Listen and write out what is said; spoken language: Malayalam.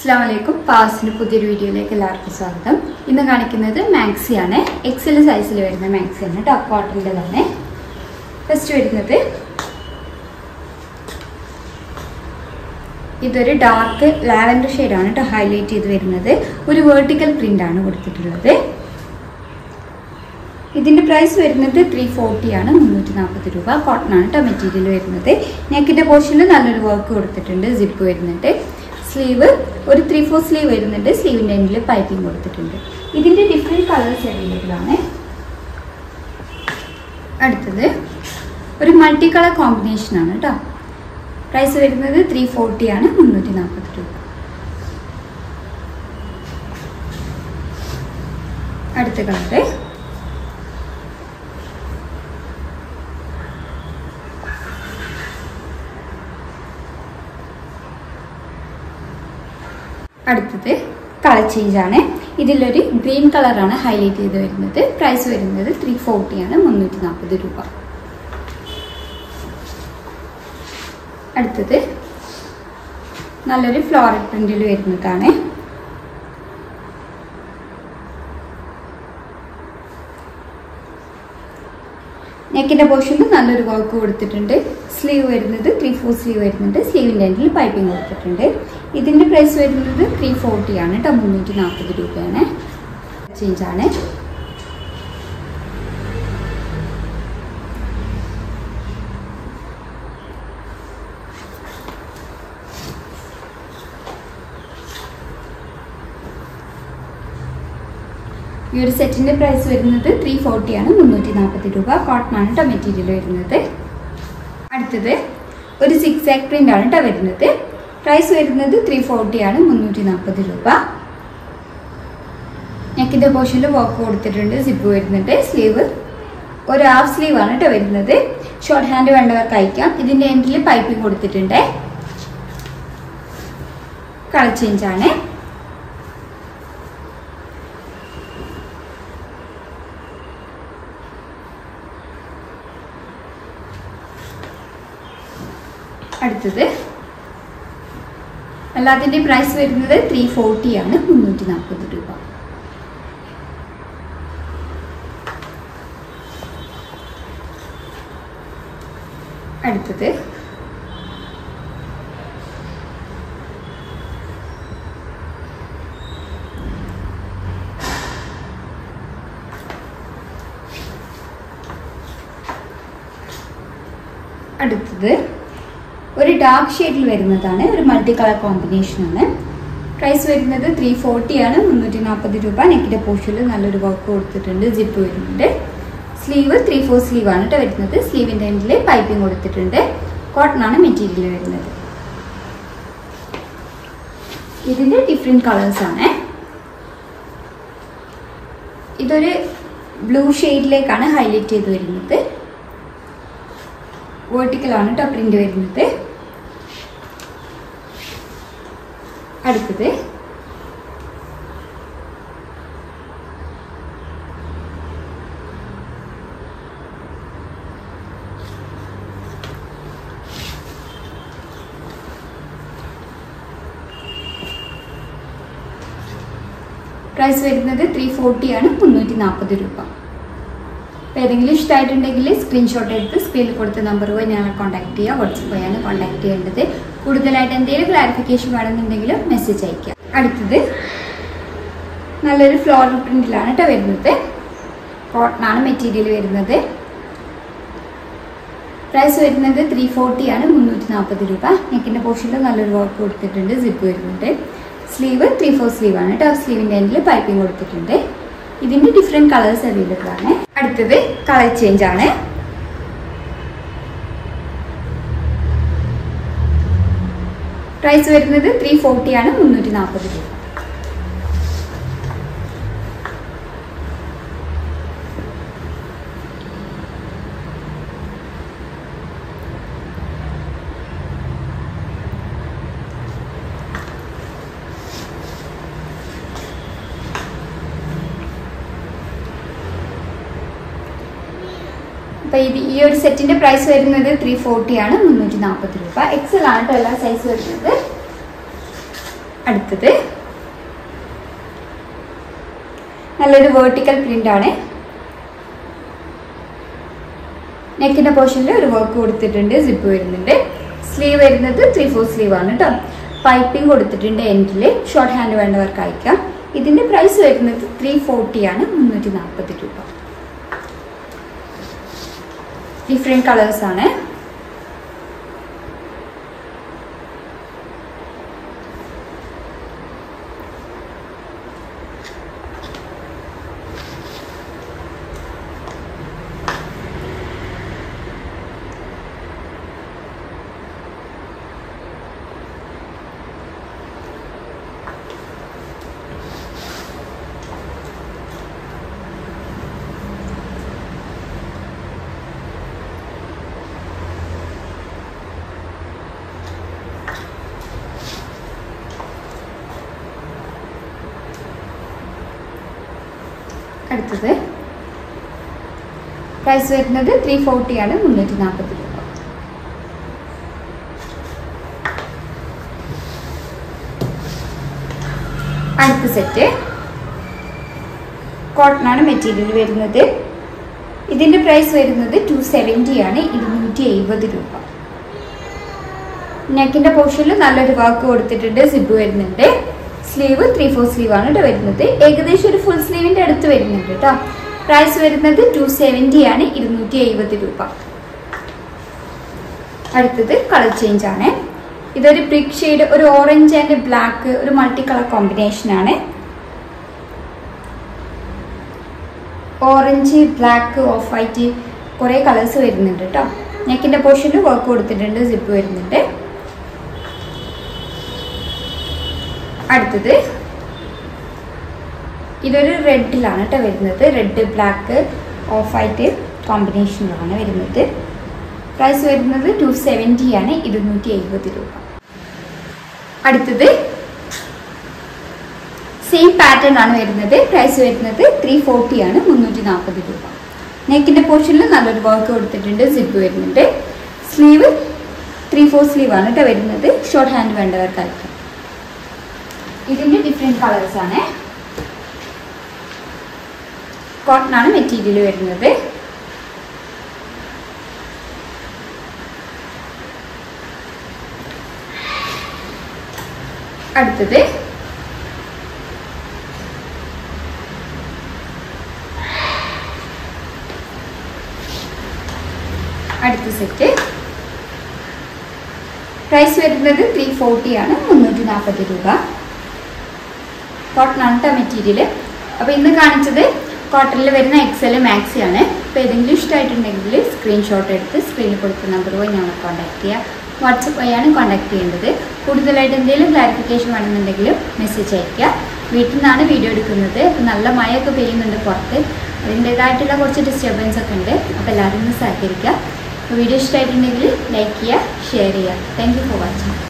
അസ്സാം വലൈക്കും പാസിന്റെ പുതിയൊരു വീഡിയോയിലേക്ക് എല്ലാവർക്കും സ്വാഗതം ഇന്ന് കാണിക്കുന്നത് മാക്സി ആണ് എക്സൽ സൈസിൽ വരുന്ന മാക്സി ആണ് ടോപ്പ് കോട്ടൻ്റെതാണ് ഫസ്റ്റ് വരുന്നത് ഇതൊരു ഡാർക്ക് ലാവൻഡർ ഷെയ്ഡാണ് കേട്ടോ ഹൈലൈറ്റ് ചെയ്ത് വരുന്നത് ഒരു വേർട്ടിക്കൽ പ്രിന്റ് ആണ് കൊടുത്തിട്ടുള്ളത് ഇതിന്റെ പ്രൈസ് വരുന്നത് ത്രീ ഫോർട്ടി ആണ് മുന്നൂറ്റി നാൽപ്പത് രൂപ കോട്ടൺ ആണ് കേട്ടോ മെറ്റീരിയൽ വരുന്നത് നെക്കിന്റെ പോർഷനിൽ നല്ലൊരു വർക്ക് കൊടുത്തിട്ടുണ്ട് സിപ്പ് വരുന്നുണ്ട് സ്ലീവ് ഒരു ത്രീ ഫോർ സ്ലീവ് വരുന്നുണ്ട് സ്ലീവിന്റെ എൻഡിൽ പൈപ്പിംഗ് കൊടുത്തിട്ടുണ്ട് ഇതിന്റെ ഡിഫറെന്റ് കളേഴ്സ് അവൈലബിൾ ആണ് അടുത്തത് ഒരു മൾട്ടി കളർ കോമ്പിനേഷൻ ആണ് കേട്ടോ പ്രൈസ് വരുന്നത് ത്രീ ഫോർട്ടി ആണ് മുന്നൂറ്റി നാൽപ്പത് രൂപ അടുത്ത കളറ് അടുത്തത് കളർ ചേഞ്ച് ആണ് ഇതിലൊരു ഗ്രീൻ കളറാണ് ഹൈലൈറ്റ് ചെയ്ത് വരുന്നത് പ്രൈസ് വരുന്നത് ത്രീ ഫോർട്ടി ആണ് മുന്നൂറ്റി നാൽപ്പത് രൂപ അടുത്തത് നല്ലൊരു ഫ്ലോറൽ പ്രിന്റിൽ വരുന്നതാണ് നെക്കിന്റെ പോർഷനിൽ നല്ലൊരു വർക്ക് കൊടുത്തിട്ടുണ്ട് സ്ലീവ് വരുന്നത് ത്രീ ഫോർ സ്ലീവ് വരുന്നുണ്ട് സ്ലീവിൻ്റെ എൻഡിൽ പൈപ്പിംഗ് കൊടുത്തിട്ടുണ്ട് ഇതിന്റെ പ്രൈസ് വരുന്നത് ത്രീ ഫോർട്ടി ആണ് കേട്ടോ മുന്നൂറ്റി നാൽപ്പത് രൂപയാണ് ചേഞ്ച് ആണ് ഈ ഒരു സെറ്റിന്റെ പ്രൈസ് വരുന്നത് ത്രീ ഫോർട്ടി ആണ് മുന്നൂറ്റി നാൽപ്പത് രൂപ കോട്ടൺ ആണ് കേട്ടോ മെറ്റീരിയൽ വരുന്നത് അടുത്തത് ഒരു സിക്സ് ആക്ക് പ്രിന്റ് ആണ് കേട്ടോ വരുന്നത് പ്രൈസ് വരുന്നത് ത്രീ ഫോർട്ടി ആണ് മുന്നൂറ്റി നാൽപ്പത് രൂപ നെക്കിന്റെ പോർഷനിൽ വർക്ക് കൊടുത്തിട്ടുണ്ട് സിപ്പ് വരുന്നുണ്ട് സ്ലീവ് ഒരു ഹാഫ് സ്ലീവ് ആണ് കേട്ടോ വരുന്നത് ഷോർട്ട് ഹാൻഡ് വേണ്ടവർക്ക് അയക്കാം ഇതിന്റെ എൻഡിൽ പൈപ്പിംഗ് കൊടുത്തിട്ടുണ്ട് കളർ ചേഞ്ച് ആണ് അടുത്തത് എല്ലാത്തിൻ്റെയും പ്രൈസ് വരുന്നത് ത്രീ ഫോർട്ടി ആണ് മുന്നൂറ്റി നാൽപ്പത് രൂപ അടുത്തത് അടുത്തത് ഒരു ഡാർക്ക് ഷെയ്ഡിൽ വരുന്നതാണ് ഒരു മൾട്ടി കളർ കോമ്പിനേഷൻ ആണ് പ്രൈസ് വരുന്നത് ത്രീ ഫോർട്ടി ആണ് മുന്നൂറ്റി നാൽപ്പത് രൂപ നെക്കിന്റെ പോർഷനിൽ നല്ലൊരു വർക്ക് കൊടുത്തിട്ടുണ്ട് ജിപ്പ് വരുന്നുണ്ട് സ്ലീവ് ത്രീ ഫോർ സ്ലീവ് ആണ് കേട്ടോ വരുന്നത് സ്ലീവിന്റെ എൻഡിൽ പൈപ്പിംഗ് കൊടുത്തിട്ടുണ്ട് കോട്ടൺ ആണ് മെറ്റീരിയൽ വരുന്നത് ഇതിന്റെ ഡിഫറെന്റ് കളേഴ്സ് ആണ് ഇതൊരു ബ്ലൂ ഷെയ്ഡിലേക്കാണ് ഹൈലൈറ്റ് ചെയ്ത് വരുന്നത് വേർട്ടിക്കൽ ആണ് കേട്ടോ പ്രിന്റ് വരുന്നത് അടുത്തത് പ്രൈസ് വരുന്നത് ത്രീ ഫോർട്ടി ആണ് മുന്നൂറ്റി നാൽപ്പത് രൂപ അപ്പോൾ ഏതെങ്കിലും ഇഷ്ടമായിട്ടുണ്ടെങ്കിൽ സ്ക്രീൻഷോട്ട് എടുത്ത് സ്ക്രീനിൽ കൊടുത്ത നമ്പർ പോയി ഞങ്ങളെ കോൺടാക്ട് ചെയ്യുക വാട്സപ്പ് വഴിയാണ് കോൺടാക്ട് ചെയ്യേണ്ടത് കൂടുതലായിട്ട് എന്തെങ്കിലും ക്ലാരിഫിക്കേഷൻ വേണമെന്നുണ്ടെങ്കിൽ മെസ്സേജ് അയക്കുക അടുത്തത് നല്ലൊരു ഫ്ലോറൽ പ്രിന്റിലാണ് കേട്ടോ വരുന്നത് കോട്ടൺ ആണ് മെറ്റീരിയൽ വരുന്നത് പ്രൈസ് വരുന്നത് ത്രീ ഫോർട്ടി ആണ് മുന്നൂറ്റി നാൽപ്പത് രൂപ നെക്കിൻ്റെ പോർഷനിൽ നല്ലൊരു വർക്ക് കൊടുത്തിട്ടുണ്ട് സിപ്പ് വരുന്നുണ്ട് സ്ലീവ് ത്രീ ഫോർ സ്ലീവ് ആണ് കേട്ടോ സ്ലീവിൻ്റെ എൻഡിൽ പൈപ്പിംഗ് കൊടുത്തിട്ടുണ്ട് ഇതിന്റെ ഡിഫറെന്റ് കളേഴ്സ് അവൈലബിൾ ആണ് അടുത്തത് കളർ ചേഞ്ച് ആണ് പ്രൈസ് വരുന്നത് ത്രീ ഫോർട്ടി ആണ് മുന്നൂറ്റി നാൽപ്പത് രൂപ അപ്പൊ ഇത് ഈ ഒരു സെറ്റിന്റെ പ്രൈസ് വരുന്നത് ത്രീ ഫോർട്ടി ആണ് മുന്നൂറ്റി നാൽപ്പത് രൂപ എക്സൽ ആണ് കേട്ടോ എല്ലാ സൈസ് വരുന്നത് അടുത്തത് നല്ലൊരു വേർട്ടിക്കൽ പ്രിന്റ് ആണ് നെക്കിന്റെ പോർഷനിൽ ഒരു വർക്ക് കൊടുത്തിട്ടുണ്ട് സിപ്പ് വരുന്നുണ്ട് സ്ലീവ് വരുന്നത് ത്രീ ഫോർ സ്ലീവ് ആണ് കേട്ടോ പൈപ്പിംഗ് കൊടുത്തിട്ടുണ്ട് എൻഡിൽ ഷോർട്ട് ഹാൻഡ് വേണ്ടവർക്ക് അയക്കാം ഇതിന്റെ പ്രൈസ് വരുന്നത് ത്രീ ഫോർട്ടി ആണ് മുന്നൂറ്റി നാൽപ്പത് രൂപ ഡിഫറെന്റ് കളേഴ്സ് ആണ് അടുത്തത് പ്രൈസ് വരുന്നത് ത്രീ ഫോർട്ടി ആണ് മുന്നൂറ്റി നാൽപ്പത് രൂപ അടുത്ത സെറ്റ് കോട്ടൺ ആണ് മെറ്റീരിയൽ വരുന്നത് ഇതിന്റെ പ്രൈസ് വരുന്നത് ടു സെവൻറ്റി ആണ് ഇരുന്നൂറ്റി എഴുപത് രൂപ നെക്കിന്റെ പോർഷനിൽ നല്ലൊരു വർക്ക് കൊടുത്തിട്ടുണ്ട് സിബ് വരുന്നുണ്ട് സ്ലീവ് ത്രീ ഫോർ സ്ലീവ് ആണ് കേട്ടോ വരുന്നത് ഏകദേശം ഒരു ഫുൾ സ്ലീവിന്റെ അടുത്ത് വരുന്നുണ്ട് കേട്ടോ പ്രൈസ് വരുന്നത് ടു സെവൻറ്റി ആണ് ഇരുന്നൂറ്റി എഴുപത് രൂപ അടുത്തത് കളർ ചേഞ്ച് ആണ് ഇതൊരു ബ്രിക്ക് ഷെയ്ഡ് ഒരു ഓറഞ്ച് ആൻഡ് ബ്ലാക്ക് ഒരു മൾട്ടി കളർ കോമ്പിനേഷൻ ആണ് ഓറഞ്ച് ബ്ലാക്ക് ഓഫ് വൈറ്റ് കുറേ കളേഴ്സ് വരുന്നുണ്ട് കേട്ടോ നെക്കിന്റെ പോർഷനിൽ വർക്ക് കൊടുത്തിട്ടുണ്ട് സിപ്പ് വരുന്നുണ്ട് അടുത്തത് ഇതൊരു റെഡിലാണ് കേട്ടോ വരുന്നത് റെഡ് ബ്ലാക്ക് ഓഫ് വൈറ്റ് കോമ്പിനേഷനിലാണ് വരുന്നത് പ്രൈസ് വരുന്നത് ടു സെവൻറ്റി ആണ് ഇരുന്നൂറ്റി എഴുപത് രൂപ അടുത്തത് സെയിം പാറ്റേൺ ആണ് വരുന്നത് പ്രൈസ് വരുന്നത് ത്രീ ഫോർട്ടി ആണ് മുന്നൂറ്റി നാൽപ്പത് രൂപ നെക്കിന്റെ പോർഷനിൽ നല്ലൊരു വർക്ക് കൊടുത്തിട്ടുണ്ട് സിപ്പ് വരുന്നുണ്ട് സ്ലീവ് ത്രീ ഫോർ സ്ലീവ് ആണ് കേട്ടോ വരുന്നത് ഷോർട്ട് ഹാൻഡ് വേണ്ടവർക്കായിരിക്കും ഇതിന്റെ ഡിഫറെന്റ് കളേഴ്സ് ആണ് കോട്ടൺ ആണ് മെറ്റീരിയൽ വരുന്നത് അടുത്തത് അടുത്ത സെറ്റ് പ്രൈസ് വരുന്നത് ത്രീ ഫോർട്ടി ആണ് മുന്നൂറ്റി നാൽപ്പത് രൂപ കോട്ടൺ ആണ് കേട്ടോ മെറ്റീരിയൽ അപ്പോൾ ഇന്ന് കാണിച്ചത് കോട്ടണിൽ വരുന്ന എക്സൽ മാക്സി ആണ് അപ്പോൾ ഏതെങ്കിലും ഇഷ്ടമായിട്ടുണ്ടെങ്കിൽ സ്ക്രീൻഷോട്ട് എടുത്ത് സ്ക്രീനിൽ കൊടുക്കുന്ന നമ്പർ പോയി ഞങ്ങളെ കോൺടാക്ട് ചെയ്യുക വാട്സപ്പ് വഴിയാണ് കോൺടാക്ട് ചെയ്യേണ്ടത് കൂടുതലായിട്ട് എന്തെങ്കിലും ക്ലാരിഫിക്കേഷൻ വേണമെന്നുണ്ടെങ്കിൽ മെസ്സേജ് അയയ്ക്കുക വീട്ടിൽ നിന്നാണ് വീഡിയോ എടുക്കുന്നത് അപ്പോൾ നല്ല മഴയൊക്കെ പെയ്യുന്നുണ്ട് പുറത്ത് അതിൻ്റേതായിട്ടുള്ള കുറച്ച് ഡിസ്റ്റർബൻസ് ഒക്കെ ഉണ്ട് അപ്പോൾ എല്ലാവരും ഒന്ന് സഹകരിക്കുക അപ്പോൾ വീഡിയോ ഇഷ്ടമായിട്ടുണ്ടെങ്കിൽ ലൈക്ക് ചെയ്യുക ഷെയർ ചെയ്യുക താങ്ക് യു ഫോർ വാച്ചിങ്